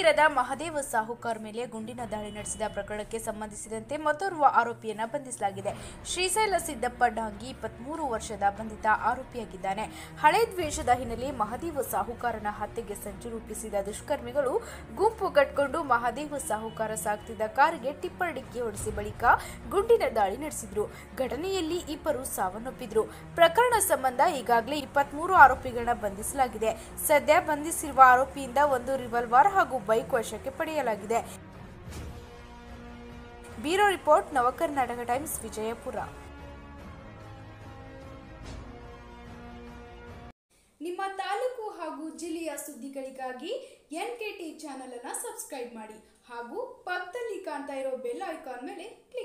ತೀರದ ಮಹದೇವ ಸಾಹುಕಾರ್ ಮೇಲೆ ಗುಂಡಿನ ದಾಳಿ ನಡೆಸಿದ ಪ್ರಕರಣಕ್ಕೆ ಸಂಬಂಧಿಸಿದಂತೆ ಮತ್ತೋರ್ವ ಆರೋಪಿಯನ್ನ ಬಂಧಿಸಲಾಗಿದೆ ಶ್ರೀಶೈಲ ಸಿದ್ದಪ್ಪ ಡಾಂಗಿ ಇಪ್ಪತ್ಮೂರು ವರ್ಷದ ಬಂಧಿತ ಆರೋಪಿಯಾಗಿದ್ದಾನೆ ಹಳೆ ದ್ವೇಷದ ಹಿನ್ನೆಲೆ ಮಹದೇವ ಸಾಹುಕಾರನ ಹತ್ಯೆಗೆ ಸಂಚು ರೂಪಿಸಿದ ದುಷ್ಕರ್ಮಿಗಳು ಗುಂಪು ಕಟ್ಕೊಂಡು ಮಹದೇವ ಸಾಹುಕಾರ ಸಾಗ್ತಿದ್ದ ಕಾರಿಗೆ ಟಿಪ್ಪರ್ ಡಿಕ್ಕಿ ಹೊಡೆಸಿ ಬಳಿಕ ಗುಂಡಿನ ದಾಳಿ ನಡೆಸಿದ್ರು ಘಟನೆಯಲ್ಲಿ ಇಬ್ಬರು ಸಾವನ್ನಪ್ಪಿದ್ರು ಪ್ರಕರಣ ಸಂಬಂಧ ಈಗಾಗಲೇ ಇಪ್ಪತ್ಮೂರು ಆರೋಪಿಗಳನ್ನ ಬಂಧಿಸಲಾಗಿದೆ ಸದ್ಯ ಬಂಧಿಸಿರುವ ಆರೋಪಿಯಿಂದ ಒಂದು ರಿವಾಲ್ವರ್ ಹಾಗೂ ಬೈಕ್ ವಶಕ್ಕೆ ಪಡೆಯಲಾಗಿದೆ bureau report Navakarnataka Times Vijayapura ನಿಮ್ಮ ತಾಲೂಕು ಹಾಗೂ ಜಿಲ್ಲೆಯ ಸುದ್ದಿಗಳಿಗಾಗಿ ಎನ್ ಕೆ ಟಿ ಚಾನಲ್ ಅನ್ನು ಸಬ್ಸ್ಕ್ರೈಬ್ ಮಾಡಿ ಹಾಗೂ ಪಕ್ಕದಲ್ಲಿ ಕಾಣ್ತಾ ಇರೋ ಬೆಲ್ ಐಕಾನ್ ಮೇಲೆ ಕ್ಲಿಕ್